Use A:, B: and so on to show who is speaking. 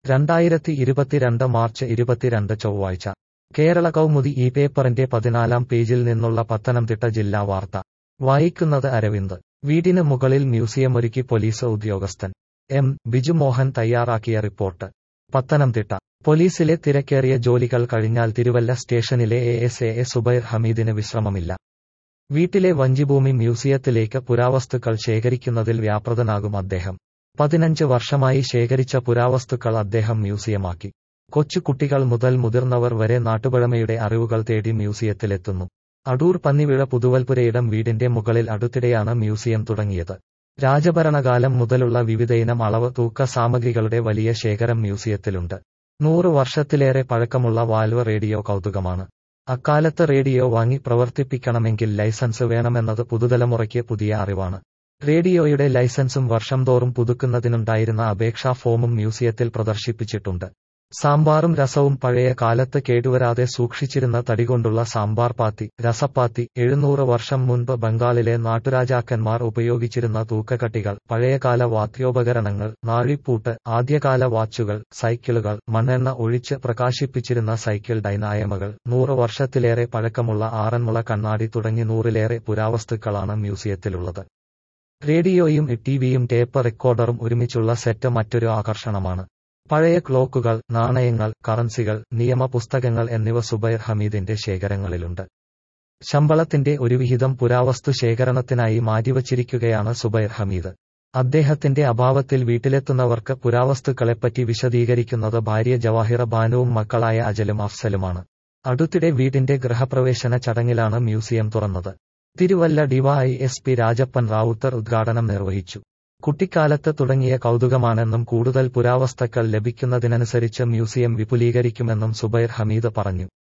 A: രണ്ടായിരത്തി ഇരുപത്തിരണ്ട് മാർച്ച് ഇരുപത്തിരണ്ട് ചൊവ്വാഴ്ച കേരള കൗമുദി ഈ പേപ്പറിന്റെ പതിനാലാം പേജിൽ നിന്നുള്ള പത്തനംതിട്ട ജില്ലാ വാർത്ത വായിക്കുന്നത് അരവിന്ദ് വീടിന് മുകളിൽ മ്യൂസിയമൊരുക്കി പോലീസ് ഉദ്യോഗസ്ഥൻ എം ബിജുമോഹൻ തയ്യാറാക്കിയ റിപ്പോർട്ട് പത്തനംതിട്ട പോലീസിലെ തിരക്കേറിയ ജോലികൾ കഴിഞ്ഞാൽ തിരുവല്ല സ്റ്റേഷനിലെ A S A S Subair ഹമീദിന് വിശ്രമമില്ല വീട്ടിലെ വഞ്ചിഭൂമി മ്യൂസിയത്തിലേക്ക് പുരാവസ്തുക്കൾ ശേഖരിക്കുന്നതിൽ വ്യാപൃതനാകും അദ്ദേഹം പതിനഞ്ച് വർഷമായി ശേഖരിച്ച പുരാവസ്തുക്കൾ അദ്ദേഹം മ്യൂസിയമാക്കി കൊച്ചുകുട്ടികൾ മുതൽ മുതിർന്നവർ വരെ നാട്ടുപഴമയുടെ അറിവുകൾ തേടി മ്യൂസിയത്തിലെത്തുന്നു അടൂർ പന്നിവിഴ പുതുവൽപുരയിടം വീടിന്റെ മുകളിൽ അടുത്തിടെയാണ് മ്യൂസിയം തുടങ്ങിയത് രാജഭരണകാലം മുതലുള്ള വിവിധയിനം അളവ് തൂക്ക സാമഗ്രികളുടെ വലിയ ശേഖരം മ്യൂസിയത്തിലുണ്ട് നൂറ് വർഷത്തിലേറെ പഴക്കമുള്ള വാൽവ് റേഡിയോ കൗതുകമാണ് അക്കാലത്ത് റേഡിയോ വാങ്ങി പ്രവർത്തിപ്പിക്കണമെങ്കിൽ ലൈസൻസ് വേണമെന്നത് പുതുതലമുറയ്ക്ക് പുതിയ അറിവാണ് റേഡിയോയുടെ ലൈസൻസും വർഷം തോറും പുതുക്കുന്നതിനുണ്ടായിരുന്ന അപേക്ഷാ ഫോമും മ്യൂസിയത്തിൽ പ്രദർശിപ്പിച്ചിട്ടുണ്ട് സാമ്പാറും രസവും പഴയ കാലത്ത് കേടുവരാതെ സൂക്ഷിച്ചിരുന്ന തടികൊണ്ടുള്ള സാമ്പാർ പാത്തി രസപ്പാത്തി എഴുന്നൂറ് വർഷം മുൻപ് ബംഗാളിലെ നാട്ടുരാജാക്കന്മാർ ഉപയോഗിച്ചിരുന്ന തൂക്കക്കട്ടികൾ പഴയകാല വാദ്യോപകരണങ്ങൾ നാഴിപ്പൂട്ട് ആദ്യകാല വാച്ചുകൾ സൈക്കിളുകൾ മണ്ണെണ്ണ ഒഴിച്ച് പ്രകാശിപ്പിച്ചിരുന്ന സൈക്കിൾ ഡൈനായമകൾ നൂറ് വർഷത്തിലേറെ പഴക്കമുള്ള ആറന്മുള കണ്ണാടി തുടങ്ങി നൂറിലേറെ പുരാവസ്തുക്കളാണ് മ്യൂസിയത്തിലുള്ളത് റേഡിയോയും ടിവിയും ടേപ്പ് റെക്കോർഡറും ഒരുമിച്ചുള്ള സെറ്റ് മറ്റൊരു ആകർഷണമാണ് പഴയ ക്ലോക്കുകൾ നാണയങ്ങൾ കറൻസികൾ നിയമപുസ്തകങ്ങൾ എന്നിവ സുബൈർ ഹമീദിന്റെ ശേഖരങ്ങളിലുണ്ട് ശമ്പളത്തിന്റെ ഒരു വിഹിതം പുരാവസ്തു ശേഖരണത്തിനായി മാറ്റിവച്ചിരിക്കുകയാണ് സുബൈർ ഹമീദ് അദ്ദേഹത്തിന്റെ അഭാവത്തിൽ വീട്ടിലെത്തുന്നവർക്ക് പുരാവസ്തുക്കളെപ്പറ്റി വിശദീകരിക്കുന്നത് ഭാര്യ ജവാഹിറ ബാനുവും മക്കളായ അജലും അഫ്സലുമാണ് അടുത്തിടെ വീടിന്റെ ഗൃഹപ്രവേശന ചടങ്ങിലാണ് മ്യൂസിയം തുറന്നത് Thiruvalla DY S P Rajappan Rawther ഉദ്ഘാടനം നിർവഹിച്ചു കുട്ടിക്കാലത്ത് തുടങ്ങിയ കൗതുകമാണെന്നും കൂടുതൽ പുരാവസ്തുക്കൾ ലഭിക്കുന്നതിനനുസരിച്ച് മ്യൂസിയം വിപുലീകരിക്കുമെന്നും സുബൈർ ഹമീദ് പറഞ്ഞു